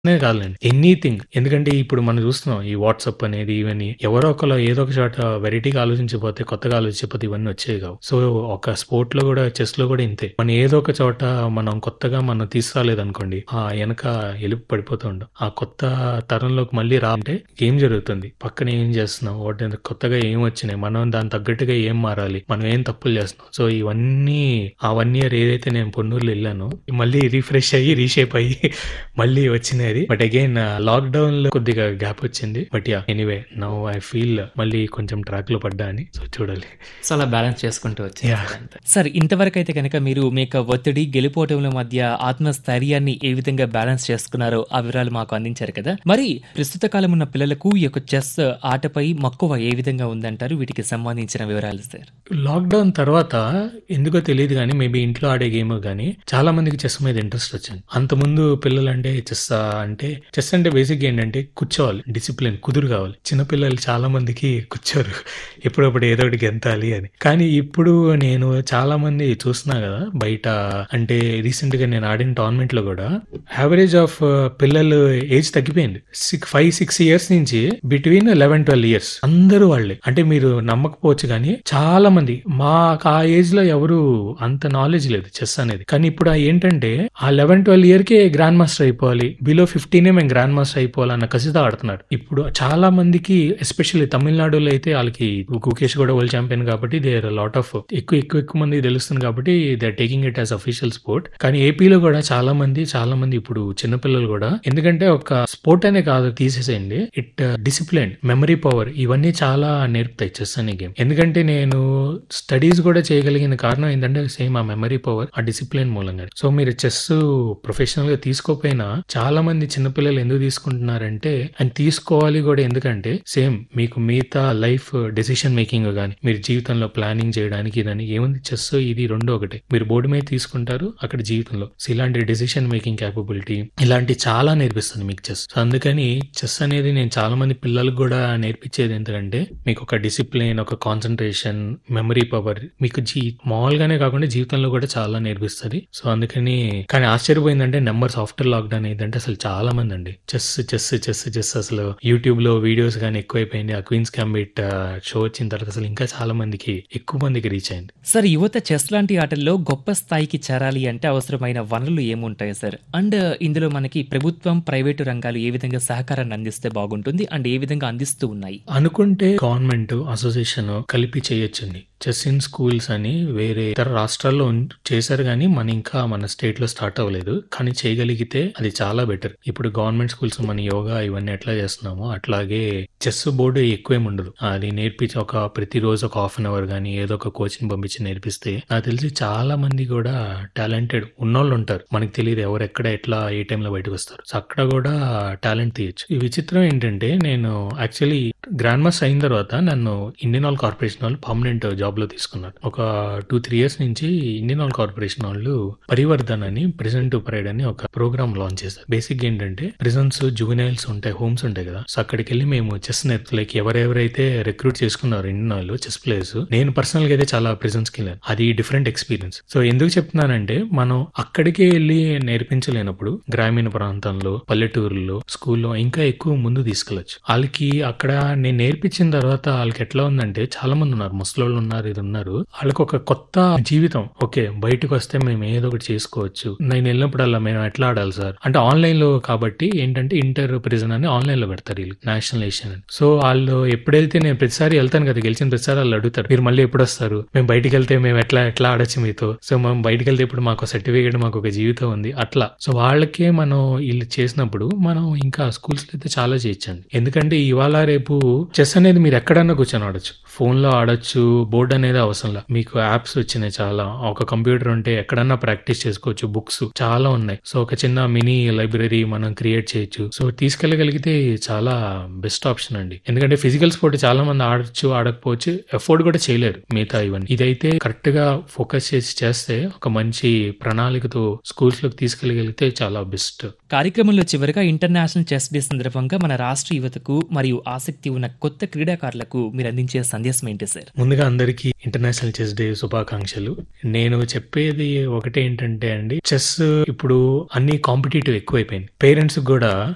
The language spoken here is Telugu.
నే కాదులెండి. ఎనీథింగ్. ఎందుకంటే ఇప్పుడు మనం చూస్తున్నాం. ఈ వాట్సాప్ అనేది ఇవన్నీ ఎవరో ఒకళ్ళు ఏదో ఒక చోట వెరైటీగా ఆలోచించకపోతే, కొత్తగా ఆలోచించకపోతే ఇవన్నీ వచ్చేవి కావు. సో, ఒక స్పోర్ట్‌లో కూడా చెస్‌లో కూడా ఇంతే. మనం ఏదో ఒక చోట మనం కొత్తగా మనం తీసుకురాలేదనుకోండి, ఆ ఎనక ఎలిపి పడిపోతూ ఉంటాం. ఆ కొత్త తరంలోకి మళ్ళీ రా అంటే ఏం జరుగుతుంది? పక్కన ఏం చేస్తున్నాం? వాటి కొత్తగా ఏం వచ్చినాయి? మనం దానికి తగ్గట్టుగా ఏం మారాలి? మనం ఏం తప్పులు చేస్తున్నాం? సో, ఇవన్నీ ఆ 1 ఇయర్ ఏదైతే నేను పొన్నూరులో ఎళ్ళానో, మళ్ళీ రిఫ్రెష్ అయ్యి, రీషేప్ అయ్యి మళ్ళీ వచ్చినది. బట్ అగైన్ లాక్‌డౌన్‌లో కొద్దిగా గ్యాప్ వచ్చింది. But yeah! Anyway now I feel మళ్ళీ కొంచెం ట్రాక్‌లో పడ్డా అని. సో, చూడాలి. సో, అలా బ్యాలెన్స్ చేసుకుంటూ వచ్చారు యాహ్! అంతే. సార్ ఇంతవరకైతే గనక మీరు మీ యొక్క ఒత్తిడి, గెలుపోటముల మధ్య ఆత్మస్థైర్యాన్ని ఏ విధంగా బ్యాలెన్స్ చేసుకున్నారో ఆ వివరాలు మాకు అందించారు కదా! మరి ప్రస్తుత కాలం ఉన్న పిల్లలకు ఈ యొక్క చెస్ ఆటపై మక్కువ ఏ విధంగా ఉందంటారు? వీటికి సంబంధించిన వివరాలు సార్. లాక్‌డౌన్ తర్వాత ఎందుకో తెలీదు గానీ, మేబీ ఇంట్లో ఆడే గేమో గానీ, చాలా మందికి చెస్ మీద ఇంట్రెస్ట్ వచ్చింది. అంతకుముందు పిల్లలంటే చెస్సా అంటే చెస్ అంటే బేసిక్‌గా ఏంటంటే కూర్చోవాలి. డిసిప్లిన్ కుదురు కావాలి. చిన్న పిల్లలు చాలా మందికి కూర్చోరు. ఎప్పుడప్పుడు ఏదో ఒకటి గెంతాలి అని. కానీ ఇప్పుడు నేను చాలా మంది చూస్తున్నా కదా! బయట అంటే రీసెంట్‌గా నేను ఆడిన టోర్నమెంట్‌లో కూడా యావరేజ్ ఆఫ్ పిల్లలు ఏజ్ తగ్గిపోయింది. సిక్ 5, 6 ఇయర్స్ నుంచి బిట్వీన్ 11, 12 ఇయర్స్ అందరూ వాళ్ళే. అంటే మీరు నమ్మకపోవచ్చు గానీ, చాలా మంది మాకు ఆ ఏజ్‌లో ఎవరు అంత నాలెడ్జ్ లేదు చెస్ అనేది. కానీ ఇప్పుడు ఏంటంటే ఆ 11, 12 ఇయర్‌కే గ్రాండ్ మాస్టర్ అయిపోవాలి. బిలో 15ఏ మేము గ్రాండ్ మాస్టర్ అయిపోవాలన్న కసితో ఆడుతున్నారు. ఇప్పుడు చాలా మందికి ఎస్పెషల్లీ తమిళనాడులో అయితే ఆళ్ళకి గుకేష్ కూడా వరల్డ్ ఛాంపియన్ కాబట్టి దే ఆర్ లాట్ ఆఫ్ ఎక్కువ ఎక్కువ ఎక్కువ మందికి తెలుస్తుంది కాబట్టి they are taking it as official sport. కానీ ఏపీలో కూడా చాలా మంది చాలా మంది ఇప్పుడు చిన్న పిల్లలు కూడా ఎందుకంటే ఒక స్పోర్ట్ అనే కాదు తీసేసేయండి. ఇట్ డిసిప్లిన్, మెమరీ పవర్ ఇవన్నీ చాలా నేర్పుతాయి చెస్ అనే గేమ్. ఎందుకంటే నేను స్టడీస్ కూడా చేయగలిగిన కారణం ఏంటంటే సేమ్ ఆ మెమరీ పవర్, ఆ డిసిప్లిన్ మూలంగానే. సో, మీరు చెస్ ప్రొఫెషనల్‌గా తీసుకోకపోయినా చాలా మంది చిన్న పిల్లలు ఎందుకు తీసుకుంటున్నారంటే అండ్ తీసుకోవాలి కూడా ఎందుకంటే సేమ్ మీకు మిగతా లైఫ్ డెసిషన్ మేకింగ్ గాని, మీరు జీవితంలో ప్లానింగ్ చేయడానికి ఇదని ఏముంది చెస్ ఇది రెండు ఒకటే. మీరు బోర్డ్ మీద తీసుకుంటారు. అక్కడ జీవితంలో సో, ఇలాంటి డెసిషన్ మేకింగ్ కేపబిలిటీ ఇలాంటి చాలా నేర్పిస్తుంది మీకు చెస్. సో, అందుకని చెస్ అనేది నేను చాలా మంది పిల్లలకు కూడా నేర్పించేది ఎందుకంటే మీకు ఒక డిసిప్లిన్, ఒక కాన్సంట్రేషన్, మెమరీ పవర్ మీకు జీ మామూలుగానే కాకుండా జీవితంలో కూడా చాలా నేర్పిస్తది. సో, అందుకని కానీ ఆశ్చర్యపోయిందంటే నంబర్స్ ఆఫ్టర్ లాక్‌డౌన్ ఏంటంటే అసలు చాలా మంది అండి. చెస్ చెస్ చెస్ చెస్ అసలు యూట్యూబ్‌లో వీడియోస్ గాని ఎక్కువైపోయింది. ఆ క్వీన్స్ గంబిట్ షో వచ్చిన తర్వాత అసలు ఇంకా చాలా మందికి ఎక్కువ మందికి రీచ్ అయింది. సార్ యువత చెస్ లాంటి ఆటల్లో గొప్ప స్థాయికి చేరాలి అంటే అవసరమైన వనరులు ఏముంటాయి సార్? అండ్ ఇందులో మనకి ప్రభుత్వం, ప్రైవేటు రంగాలు ఏ విధంగా సహకారాన్ని అందిస్తే బాగుంటుంది? అండ్ ఏ విధంగా అందిస్తూ ఉన్నాయి? అనుకుంటే గవర్నమెంట్, అసోసియేషన్ కలిపి చేయొచ్చండి. చెస్ ఇన్ స్కూల్స్ అని వేరే ఇతర రాష్ట్రాల్లో ఉన్ చేశారు గానీ, మన ఇంకా మన స్టేట్‌లో స్టార్ట్ అవ్వలేదు. కానీ చేయగలిగితే అది చాలా బెటర్. ఇప్పుడు గవర్నమెంట్ స్కూల్స్ మన యోగా ఇవన్నీ ఎట్లా చేస్తున్నామో అట్లాగే చెస్ బోర్డ్ ఎక్కువేమి ఉండదు. అది నేర్పించి ఒక ప్రతిరోజు ఒక హాఫ్ అన్ అవర్ గానీ ఏదో ఒక కోచ్‌ని పంపించి నేర్పిస్తే నాకు తెలిసి చాలా మంది కూడా టాలెంటెడ్ ఉన్నోళ్ళు ఉంటారు. మనకు తెలీదు ఎవరు ఎక్కడ ఎట్లా ఏ టైంలో బయటకొస్తారు. సో, అక్కడ కూడా టాలెంట్ తీయొచ్చు. ఈ విచిత్రం ఏంటంటే నేను యాక్చువల్లీ గ్రాండ్ మాస్టర్ అయిన తర్వాత నన్ను ఇండియన్ ఆయిల్ కార్పొరేషన్ వాళ్ళు పర్మనెంట్ జాబ్‌లో తీసుకున్నారు. ఒక 2, 3 ఇయర్స్ నుంచి ఇండియన్ ఆయిల్ కార్పొరేషన్ వాళ్ళు పరివర్ధన్ అని ప్రిజన్ టు పరేడ్ అని ఒక ప్రోగ్రామ్ లాంచ్ చేశారు. బేసిక్‌గా ఏంటంటే ప్రిజన్స్, జువెనైల్స్ ఉంటాయి. హోమ్స్ ఉంటాయి కదా! సో, అక్కడికెళ్ళి మేము చెస్ నేర్పు లైక్ ఎవరెవరైతే రిక్రూట్ చేసుకున్నారో ఇండియన్ ఆయిల్ చెస్ ప్లేయర్స్ నేను పర్సనల్‌గా అయితే చాలా ప్రిజన్స్‌కి వెళ్ళాను. అది డిఫరెంట్ ఎక్స్‌పీరియన్స్. సో, ఎందుకు చెప్తున్నానంటే మనం అక్కడికే ఎళ్లి నేర్పించలేనప్పుడు గ్రామీణ ప్రాంతంలో, పల్లెటూరుల్లో, స్కూల్‌లో ఇంకా ఎక్కువ ముందుకు తీసుకెళ్లొచ్చు. ఆళ్ళకి అక్కడ నేను నేర్పించిన తర్వాత ఆళ్ళకి ఎట్లా ఉందంటే చాలా మంది ఉన్నారు. ముసలోళ్ళు ఉన్నారు. ఇది ఉన్నారు. ఆళ్ళకి ఒక కొత్త జీవితం. ఓకే. బయటకొస్తే మేము ఏదో ఒకటి చేసుకోవచ్చు. నేను ఎళ్ళినప్పుడల్లా మేము ఎట్లా ఆడాలి సార్? అంటే ఆన్‌లైన్‌లో కాబట్టి ఏంటంటే ఇంటర్ ప్రిజన్ అని ఆన్‌లైన్‌లో పెడతారు ఈళ్ళు. నేషనల్, ఏషియన్ అని. సో, ఆళ్ళు ఎప్పుడెళ్తే నేను ప్రతిసారి ఎళ్తాను కదా! గెలిచిన ప్రతిసారి ఆళ్ళు అడుగుతారు. మీరు మళ్ళీ ఎప్పుడొస్తారు? మేము బయటికెళ్తే మేము ఎట్లా ఎట్లా ఆడొచ్చు మీతో? సో, మేము బయటికెళ్తే ఇప్పుడు మాకు సర్టిఫికేట్ మాకు ఒక జీవితం ఉంది. అట్లా. సో, వాళ్ళకే మనం ఈళ్ళు చేసినప్పుడు మనం ఇంకా స్కూల్స్‌లో అయితే చాలా చేయొచ్చండి. ఎందుకంటే ఇవాళ రేపు చెస్ అనేది మీరు ఎక్కడన్నా కూర్చొని ఆడొచ్చు. ఫోన్‌లో ఆడొచ్చు. బోర్డ్ అనేది అవసరంలా. మీకు యాప్స్ వచ్చినాయి చాలా. ఒక కంప్యూటర్ ఉంటే ఎక్కడన్నా ప్రాక్టీస్ చేసుకోవచ్చు. బుక్స్ చాలా ఉన్నాయి. సో, ఒక చిన్న మినీ లైబ్రరీ మనం క్రియేట్ చేయొచ్చు. సో, తీసుకెళ్ళగలిగితే చాలా బెస్ట్ ఆప్షన్ అండి. ఎందుకంటే ఫిజికల్ స్పోర్ట్ చాలా మంది ఆడొచ్చు, ఆడకపోవచ్చు. ఎఫోర్డ్ కూడా చేయలేరు మిగతా ఇవన్నీ. ఇదైతే కరెక్ట్‌గా ఫోకస్ చేసి చేస్తే ఒక మంచి ప్రణాళికతో స్కూల్స్‌లోకి తీసుకెళ్ళగలిగితే చాలా బెస్ట్. కార్యక్రమంలో చివరగా ఇంటర్నేషనల్ చెస్ డే సందర్భంగా మన రాష్ట్ర యువతకు మరియు ఆసక్తి ఉన్న కొత్త క్రీడాకారులకు మీరు అందించే సందేశం ఏంటి సార్? ముందుగా అందరికీ ఇంటర్నేషనల్ చెస్ డే శుభాకాంక్షలు. నేను చెప్పేది ఒకటే ఏంటంటే అండి చెస్ ఇప్పుడు అన్ని కాంపిటీటివ్ ఎక్కువైపోయింది. పేరెంట్స్‌కి కూడా